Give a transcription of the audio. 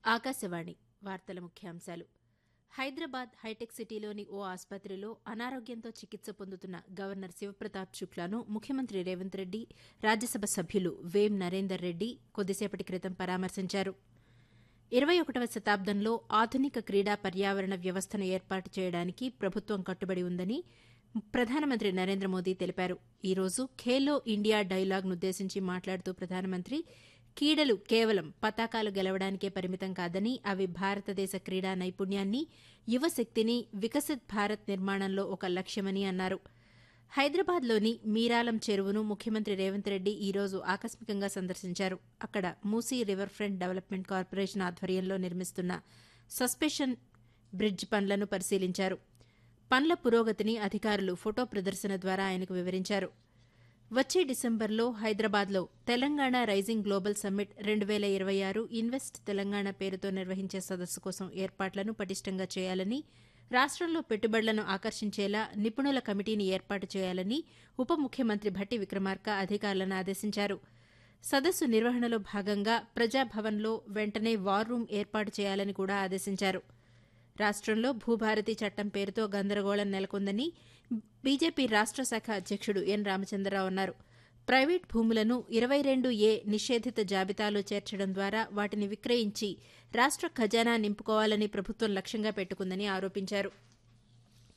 ఆకాశవాణి వార్తల ముఖ్యాంశాలు హైదరాబాద్ హైటెక్ సిటీలోని ఓ ఆసుపత్రిలో అనారోగ్యంతో చికిత్స పొందుతున్న గవర్నర్ శివప్రతాప్ శుక్లాను ముఖ్యమంత్రి రేవంత్ రెడ్డి రాజ్యసభ సభ్యులు వేం నరేందర్ రెడ్డి కొద్దిసేపటి క్రితం పరామర్శించారు ఇరవై ఒకటవ శతాబ్దంలో ఆధునిక క్రీడా పర్యావరణ వ్యవస్థను ఏర్పాటు చేయడానికి ప్రభుత్వం కట్టుబడి ఉందని ప్రధానమంత్రి నరేంద్ర మోదీ తెలిపారు ఈ రోజు ఖేలో ఇండియా డైలాగ్నుద్దేశించి మాట్లాడుతూ ప్రధానమంత్రి క్రీడలు కేవలం పతాకాలు గెలవడానికే పరిమితం కాదని అవి భారతదేశ క్రీడా నైపుణ్యాన్ని యువశక్తిని వికసిత్ భారత్ నిర్మాణంలో ఒక లక్ష్యమని అన్నారు హైదరాబాద్లోని మీరాలం చెరువును ముఖ్యమంత్రి రేవంత్ రెడ్డి ఈ రోజు ఆకస్మికంగా సందర్శించారు అక్కడ Musi river front development corporation ఆధ్వర్యంలో నిర్మిస్తున్న సస్పెషన్ బ్రిడ్జ్ పనులను పరిశీలించారు పనుల పురోగతిని అధికారులు ఫోటో ప్రదర్శన ద్వారా ఆయనకు వివరించారు వచ్చే డిసెంబర్లో హైదరాబాద్లో తెలంగాణ రైజింగ్ గ్లోబల్ సమ్మిట్ రెండు వేల ఇరవై ఆరు ఇన్వెస్ట్ తెలంగాణ పేరుతో నిర్వహించే సదస్సు కోసం ఏర్పాట్లను పటిష్టంగా చేయాలని రాష్టంలో పెట్టుబడులను ఆకర్షించేలా నిపుణుల కమిటీని ఏర్పాటు చేయాలని ఉప ముఖ్యమంత్రి భట్టి విక్రమార్క అధికారులను ఆదేశించారు సదస్సు నిర్వహణలో భాగంగా ప్రజాభవన్లో వెంటనే వార్ రూమ్ ఏర్పాటు చేయాలని కూడా ఆదేశించారు రాష్టంలో భూభారతి చట్టం పేరుతో గందరగోళం నెలకొందని బీజేపీ రాష్ట శాఖ అధ్యక్షుడు ఎన్ రామచంద్రరావు అన్నారు ప్రైవేట్ భూములను ఇరవై రెండు ఏ నిషేధిత జాబితాలో చేర్చడం ద్వారా వాటిని విక్రయించి రాష్ట ఖజానా నింపుకోవాలని ప్రభుత్వం లక్ష్యంగా పెట్టుకుందని ఆరోపించారు